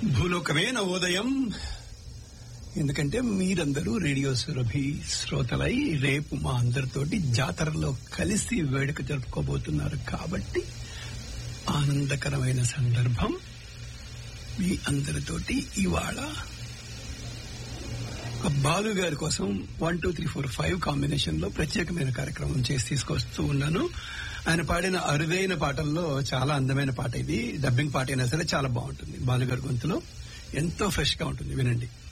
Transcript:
భూలోకమే నవోదయం ఎందుకంటే మీరందరూ రేడియో సురభి శ్రోతలై రేపు మా అందరితోటి జాతరలో కలిసి వేడుక జరుపుకోబోతున్నారు కాబట్టి ఆనందకరమైన సందర్భం మీ అందరితోటి ఇవాళ ఒక బాలు గారి కోసం one two three four five combination లో ప్రత్యేకమైన కార్యక్రమం చేసి తీసుకొస్తూ ఉన్నాను ఆయన పాడిన అరుదైన పాటల్లో చాలా అందమైన పాట ఇది డబ్బింగ్ పాట అయినా సరే చాలా బాగుంటుంది బాలుగారి గొంతులో ఎంతో ఫ్రెష్ గా ఉంటుంది వినండి